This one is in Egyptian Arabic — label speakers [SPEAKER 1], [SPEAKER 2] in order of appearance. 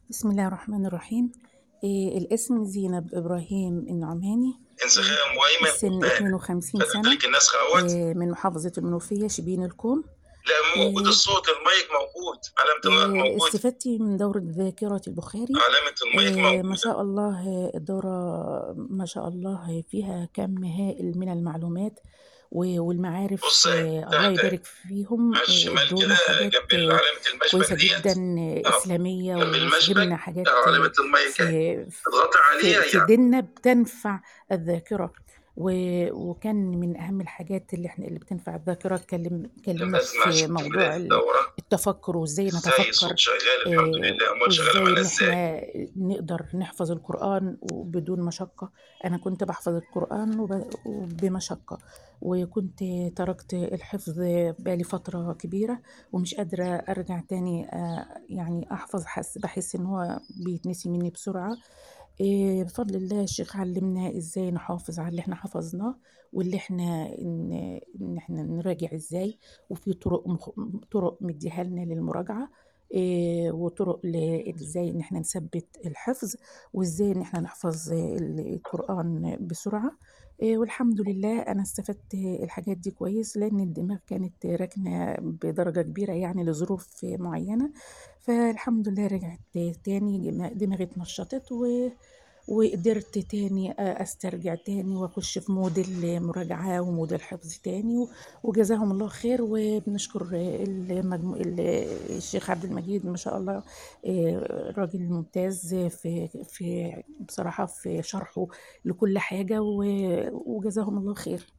[SPEAKER 1] بسم الله الرحمن الرحيم إيه الاسم زينب إبراهيم النعماني
[SPEAKER 2] انسخام
[SPEAKER 1] إيه
[SPEAKER 2] وايمن
[SPEAKER 1] السن
[SPEAKER 2] قبان
[SPEAKER 1] 52 سنة
[SPEAKER 2] فتدرك النسخ اهوت
[SPEAKER 1] إيه من محافظة المنوفية شبين الكوم
[SPEAKER 2] لا موجود
[SPEAKER 1] إيه
[SPEAKER 2] الصوت المايك موجود علامة المايك
[SPEAKER 1] إيه
[SPEAKER 2] موجود
[SPEAKER 1] استفدتي من دورة ذاكرة البخاري
[SPEAKER 2] علامة المايك
[SPEAKER 1] إيه ما
[SPEAKER 2] موجودة
[SPEAKER 1] شاء الله آه، الدورة ما شاء الله فيها كم هائل من المعلومات و- والمعارف
[SPEAKER 2] بص
[SPEAKER 1] آه، الله
[SPEAKER 2] تحت
[SPEAKER 1] يبارك فيهم
[SPEAKER 2] على
[SPEAKER 1] آه،
[SPEAKER 2] الشمال
[SPEAKER 1] ادونا
[SPEAKER 2] كده
[SPEAKER 1] حاجات
[SPEAKER 2] جنب
[SPEAKER 1] آه،
[SPEAKER 2] علامة المشبك
[SPEAKER 1] كويسة
[SPEAKER 2] ديت
[SPEAKER 1] جدا آه،
[SPEAKER 2] اه
[SPEAKER 1] إسلامية
[SPEAKER 2] جنب المشبك
[SPEAKER 1] وفهمنا حاجات
[SPEAKER 2] اه
[SPEAKER 1] آه،
[SPEAKER 2] علامة المايك اهي
[SPEAKER 1] في في
[SPEAKER 2] اضغطي عليها
[SPEAKER 1] في في
[SPEAKER 2] يعني
[SPEAKER 1] ديننا بتنفع الذاكرة و- وكان من أهم الحاجات اللي احنا اللي بتنفع الذاكرة اتكلم اتكلمنا
[SPEAKER 2] لما اسمع
[SPEAKER 1] في
[SPEAKER 2] عشان بداية
[SPEAKER 1] موضوع ال-
[SPEAKER 2] الدورة
[SPEAKER 1] التفكر وازاي
[SPEAKER 2] ازاي
[SPEAKER 1] نتفكر
[SPEAKER 2] الصوت شغال الحمد
[SPEAKER 1] آه،
[SPEAKER 2] لله امال شغال
[SPEAKER 1] وازاي
[SPEAKER 2] معانا
[SPEAKER 1] ان
[SPEAKER 2] ازاي
[SPEAKER 1] احنا نقدر نحفظ القرآن بدون مشقة انا كنت بحفظ القرآن وب- وبمشقة وكنت تركت الحفظ بقالي فترة كبيرة ومش قادرة ارجع تاني آه، يعني احفظ حس بحس ان هو بيتنسي مني بسرعة إيه بفضل الله الشيخ علمنا ازاي نحافظ على اللي احنا حفظناه واللي احنا ان, إن احنا نراجع ازاي وفي طرق مخ... طرق مديها لنا للمراجعة إيه وطرق ل- ازاي ان احنا نثبت الحفظ وازاي ان احنا نحفظ ال- القرآن بسرعة إيه والحمد لله انا استفدت الحاجات دي كويس لان الدماغ كانت راكنة بدرجة كبيرة يعني لظروف معينة فالحمد لله رجعت تاني دماغي اتنشطت و... وقدرت تاني استرجع تاني واخش في مود المراجعة ومود الحفظ تاني و- وجزاهم الله خير وبنشكر المجمو... الشيخ عبد المجيد ما شاء الله آه، راجل ممتاز في في بصراحة في شرحه لكل حاجة و- وجزاهم الله خير